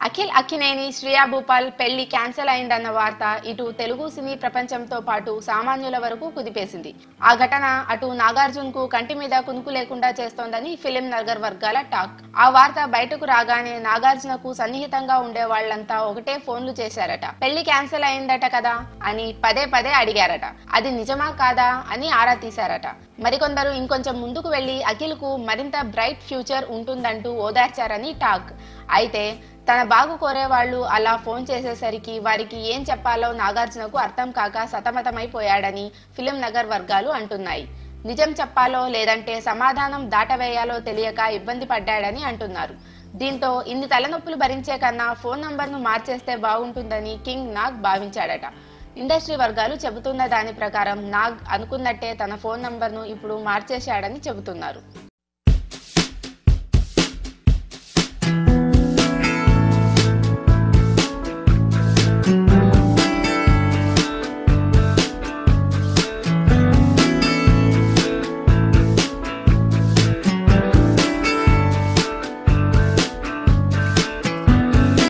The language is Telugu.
అఖిల్ అక్కినేని శ్రియా భూపాల్ పెళ్లి క్యాన్సిల్ అయిందన్న వార్త ఇటు తెలుగు సినీ ప్రపంచంతో పాటు సామాన్యుల వరకు కుదిపేసింది ఆ ఘటన అటు నాగార్జున కు కంటి మీద కునుకు లేకుండా చేస్తోందని ఫిలిం నగర్ వర్గాల టాక్ ఆ వార్త బయటకు రాగానే నాగార్జునకు సన్నిహితంగా ఉండే వాళ్ళంతా ఒకటే ఫోన్లు చేశారట పెళ్లి క్యాన్సిల్ అయిందట కదా అని పదే పదే అడిగారట అది నిజమా కాదా అని ఆరా తీశారట మరికొందరు ఇంకొంచెం ముందుకు వెళ్లి అఖిల్ కు మరింత బ్రైట్ ఫ్యూచర్ ఉంటుందంటూ ఓదార్చారని టాక్ అయితే తన బాగు కోరే వాళ్ళు అలా ఫోన్ చేసేసరికి వారికి ఏం చెప్పాలో నాగార్జునకు అర్థం కాక సతమతమైపోయాడని ఫిలిం నగర్ వర్గాలు అంటున్నాయి నిజం చెప్పాలో లేదంటే సమాధానం దాటవేయాలో తెలియక ఇబ్బంది పడ్డాడని అంటున్నారు దీంతో ఇన్ని తలనొప్పులు భరించే కన్నా ఫోన్ నంబర్ను మార్చేస్తే బాగుంటుందని కింగ్ నాగ్ భావించాడట ఇండస్ట్రీ వర్గాలు చెబుతున్న దాని ప్రకారం నాగ్ అనుకున్నట్టే తన ఫోన్ నంబర్ను ఇప్పుడు మార్చేశాడని చెబుతున్నారు